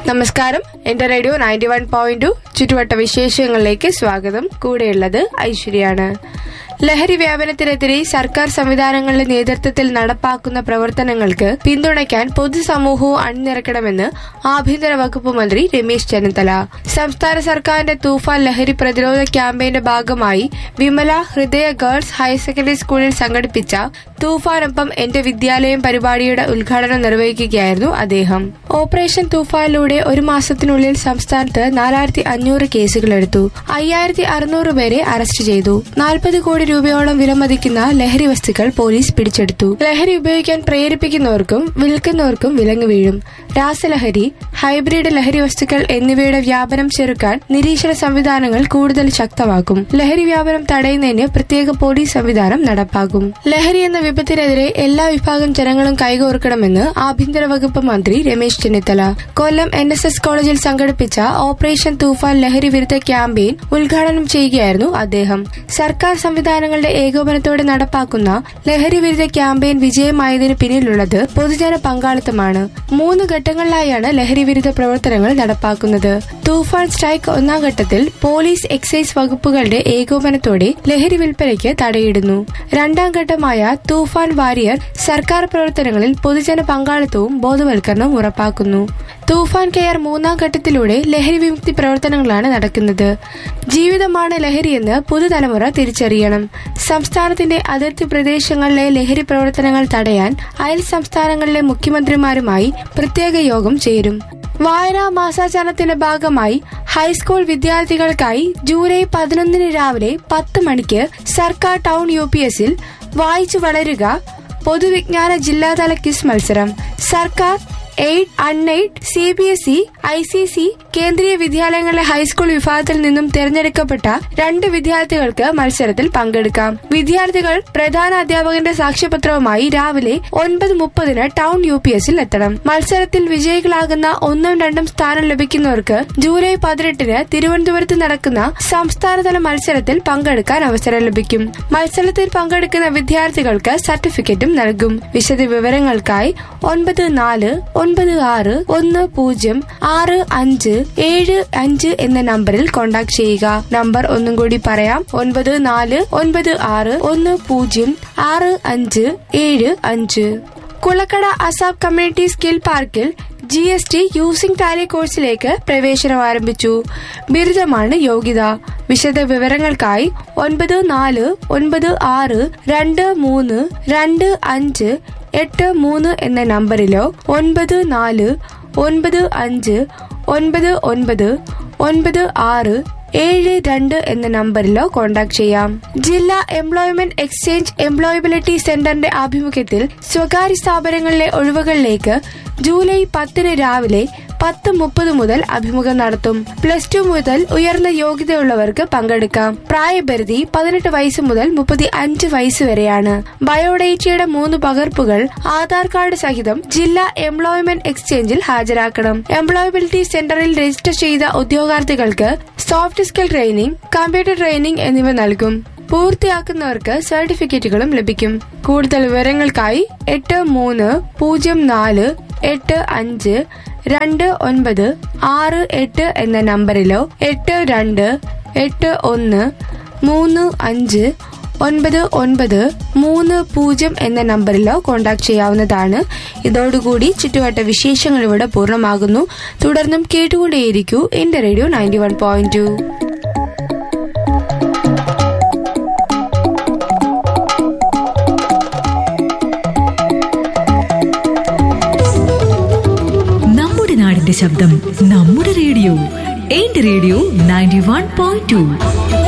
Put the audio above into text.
നമസ്കാരം എന്റെ radio ninety one point two ചുറ്റുവട്ട വിശേഷങ്ങളിലേക്ക് സ്വാഗതം കൂടെയുള്ളത് ഐശ്വര്യാണ് ലഹരി വ്യാപനത്തിനെതിരെ സർക്കാർ സംവിധാനങ്ങളുടെ നേതൃത്വത്തിൽ നടപ്പാക്കുന്ന പ്രവർത്തനങ്ങൾക്ക് പിന്തുണയ്ക്കാൻ പൊതുസമൂഹവും അണിനിരക്കണമെന്ന് ആഭ്യന്തര വകുപ്പ് മന്ത്രി രമേശ് ചെന്നിത്തല സംസ്ഥാന സർക്കാരിന്റെ തൂഫാൻ ലഹരി പ്രതിരോധ ക്യാമ്പയിന്റെ ഭാഗമായി വിമല ഹൃദയ ഗേൾസ് ഹയർ സെക്കൻഡറി സ്കൂളിൽ സംഘടിപ്പിച്ച തൂഫാനൊപ്പം എന്റെ വിദ്യാലയം പരിപാടിയുടെ ഉദ്ഘാടനം നിർവഹിക്കുകയായിരുന്നു അദ്ദേഹം ഓപ്പറേഷൻ തൂഫാനിലൂടെ ഒരു മാസത്തിനുള്ളിൽ സംസ്ഥാനത്ത് നാലായിരത്തി അഞ്ഞൂറ് കേസുകളെടുത്തു അയ്യായിരത്തി അറുന്നൂറ് പേരെ അറസ്റ്റ് ചെയ്തു നാൽപ്പത് കോടി രൂപയോളം വിലമതിക്കുന്ന ലഹരി വസ്തുക്കൾ പോലീസ് പിടിച്ചെടുത്തു ലഹരി ഉപയോഗിക്കാൻ പ്രേരിപ്പിക്കുന്നവർക്കും വിൽക്കുന്നവർക്കും വിലങ്ങ് വീഴും രാസലഹരി ഹൈബ്രിഡ് ലഹരി വസ്തുക്കൾ എന്നിവയുടെ വ്യാപനം ചെറുക്കാൻ നിരീക്ഷണ സംവിധാനങ്ങൾ കൂടുതൽ ശക്തമാക്കും ലഹരി വ്യാപനം തടയുന്നതിന് പ്രത്യേക പോലീസ് സംവിധാനം നടപ്പാക്കും ലഹരി എന്ന വിപത്തിനെതിരെ എല്ലാ വിഭാഗം ജനങ്ങളും കൈകോർക്കണമെന്ന് ആഭ്യന്തര വകുപ്പ് മന്ത്രി Ramesh Chennithala Kollam N S S കോളേജിൽ സംഘടിപ്പിച്ച ഓപ്പറേഷൻ തൂഫാൻ ലഹരി വിരുദ്ധ ക്യാമ്പയിൻ ഉദ്ഘാടനം ചെയ്യുകയായിരുന്നു അദ്ദേഹം സർക്കാർ സംവിധാനങ്ങളുടെ ഏകോപനത്തോടെ നടപ്പാക്കുന്ന ലഹരി വിരുദ്ധ ക്യാമ്പയിൻ വിജയമായതിന് പിന്നിലുള്ളത് പൊതുജന പങ്കാളിത്തമാണ് മൂന്ന് ഘട്ടങ്ങളിലായാണ് ലഹരി വിരുദ്ധ പ്രവർത്തനങ്ങൾ നടപ്പാക്കുന്നത് തൂഫാൻ സ്ട്രൈക്ക് ഒന്നാം ഘട്ടത്തിൽ പോലീസ് എക്സൈസ് വകുപ്പുകളുടെ ഏകോപനത്തോടെ ലഹരി വിൽപ്പനയ്ക്ക് തടയിടുന്നു രണ്ടാം ഘട്ടമായ തൂഫാൻ വാരിയർ സർക്കാർ പ്രവർത്തനങ്ങളിൽ പൊതുജന പങ്കാളിത്തവും ബോധവൽക്കരണവും ഉറപ്പാക്കുന്നു തൂഫാൻ കെയർ മൂന്നാം ഘട്ടത്തിലൂടെ ലഹരി വിമുക്തി പ്രവർത്തനങ്ങളാണ് നടക്കുന്നത് ജീവിതമാണ് ലഹരിയെന്ന് പുതുതലമുറ തിരിച്ചറിയണം സംസ്ഥാനത്തിന്റെ അതിർത്തി പ്രദേശങ്ങളിലെ ലഹരി പ്രവർത്തനങ്ങൾ തടയാൻ അയൽ സംസ്ഥാനങ്ങളിലെ മുഖ്യമന്ത്രിമാരുമായി പ്രത്യേക യോഗം ചേരും വായനാ മാസാചരണത്തിന്റെ ഭാഗമായി ഹൈസ്കൂൾ വിദ്യാർത്ഥികൾക്കായി ജൂലൈ പതിനൊന്നിന് രാവിലെ പത്ത് മണിക്ക് സർക്കാർ ടൗൺ യു പി എസിൽ വായിച്ചു വളരുക പൊതുവിജ്ഞാന ജില്ലാതല ക്വിസ് മത്സരം സർക്കാർ aided unaided C B S E I C C കേന്ദ്രീയ വിദ്യാലയങ്ങളിലെ ഹൈസ്കൂൾ വിഭാഗത്തിൽ നിന്നും തിരഞ്ഞെടുക്കപ്പെട്ട രണ്ട് വിദ്യാർത്ഥികൾക്ക് മത്സരത്തിൽ പങ്കെടുക്കാം വിദ്യാർത്ഥികൾ പ്രധാന അധ്യാപകന്റെ സാക്ഷ്യപത്രവുമായി രാവിലെ ഒൻപത് മുപ്പതിന് ടൗൺ യു പി എസിൽ എത്തണം മത്സരത്തിൽ വിജയികളാകുന്ന ഒന്നും രണ്ടും സ്ഥാനം ലഭിക്കുന്നവർക്ക് ജൂലൈ പതിനെട്ടിന് തിരുവനന്തപുരത്ത് നടക്കുന്ന സംസ്ഥാനതല മത്സരത്തിൽ പങ്കെടുക്കാൻ അവസരം ലഭിക്കും മത്സരത്തിൽ പങ്കെടുക്കുന്ന വിദ്യാർത്ഥികൾക്ക് സർട്ടിഫിക്കറ്റും നൽകും വിശദ വിവരങ്ങൾക്കായി ഒൻപത് നാല് ഒൻപത് ആറ് ഒന്ന് പൂജ്യം ആറ് അഞ്ച് ഏഴ് അഞ്ച് എന്ന നമ്പറിൽ കോൺടാക്ട് ചെയ്യുക നമ്പർ ഒന്നും കൂടി പറയാം ഒൻപത് നാല് ഒൻപത് ആറ് ഒന്ന് പൂജ്യം ആറ് അഞ്ച് ഏഴ് അഞ്ച് കുളക്കട അസാബ് കമ്മ്യൂണിറ്റി സ്കിൽ പാർക്കിൽ G S T using tally കോഴ്സിലേക്ക് പ്രവേശനം ആരംഭിച്ചു ബിരുദമാണ് യോഗ്യത വിശദ വിവരങ്ങൾക്കായി ഒൻപത് നാല് ഒൻപത് ആറ് രണ്ട് മൂന്ന് രണ്ട് അഞ്ച് എട്ട് മൂന്ന് എന്ന നമ്പറിലോ ഒൻപത് നാല് ഒൻപത് അഞ്ച് ഒൻപത് ഒൻപത് ഒൻപത് ആറ് ഏഴ് രണ്ട് എന്ന നമ്പറിലോ കോൺടാക്ട് ചെയ്യാം ജില്ലാ എംപ്ലോയ്മെന്റ് എക്സ്ചേഞ്ച് എംപ്ലോയബിലിറ്റി സെന്ററിന്റെ ആഭിമുഖ്യത്തിൽ സ്വകാര്യ സ്ഥാപനങ്ങളിലെ ഒഴിവുകളിലേക്ക് ജൂലൈ പത്തിന് രാവിലെ പത്ത് മുപ്പത് മുതൽ അഭിമുഖം നടത്തും പ്ലസ് ടു മുതൽ ഉയർന്ന യോഗ്യതയുള്ളവർക്ക് പങ്കെടുക്കാം പ്രായപരിധി പതിനെട്ട് വയസ്സ് മുതൽ മുപ്പത്തി അഞ്ച് വയസ്സ് വരെയാണ് ബയോഡേറ്റയുടെ മൂന്ന് പകർപ്പുകൾ ആധാർ കാർഡ് സഹിതം ജില്ലാ എംപ്ലോയ്മെന്റ് എക്സ്ചേഞ്ചിൽ ഹാജരാക്കണം എംപ്ലോയബിലിറ്റി സെന്ററിൽ രജിസ്റ്റർ ചെയ്ത ഉദ്യോഗാർത്ഥികൾക്ക് soft skill training computer training എന്നിവ നൽകും പൂർത്തിയാക്കുന്നവർക്ക് സർട്ടിഫിക്കറ്റുകളും ലഭിക്കും കൂടുതൽ വിവരങ്ങൾക്കായി എട്ട് മൂന്ന് പൂജ്യം നാല് എട്ട് അഞ്ച് രണ്ട് ഒൻപത് ആറ് എട്ട് എന്ന നമ്പറിലോ എട്ട് രണ്ട് എട്ട് ഒന്ന് മൂന്ന് അഞ്ച് ഒൻപത് ഒൻപത് മൂന്ന് പൂജ്യം എന്ന നമ്പറിലോ കോൺടാക്ട് ചെയ്യാവുന്നതാണ് ഇതോടുകൂടി ചുറ്റുവട്ട വിശേഷങ്ങൾ ഇവിടെ പൂർണ്ണമാകുന്നു തുടർന്നും കേട്ടുകൊണ്ടേയിരിക്കൂ എന്റെ radio ninety one point two നമ്മുടെ നാടിന്റെ ശബ്ദം നമ്മുടെ റേഡിയോ എന്റെ radio ninety one point to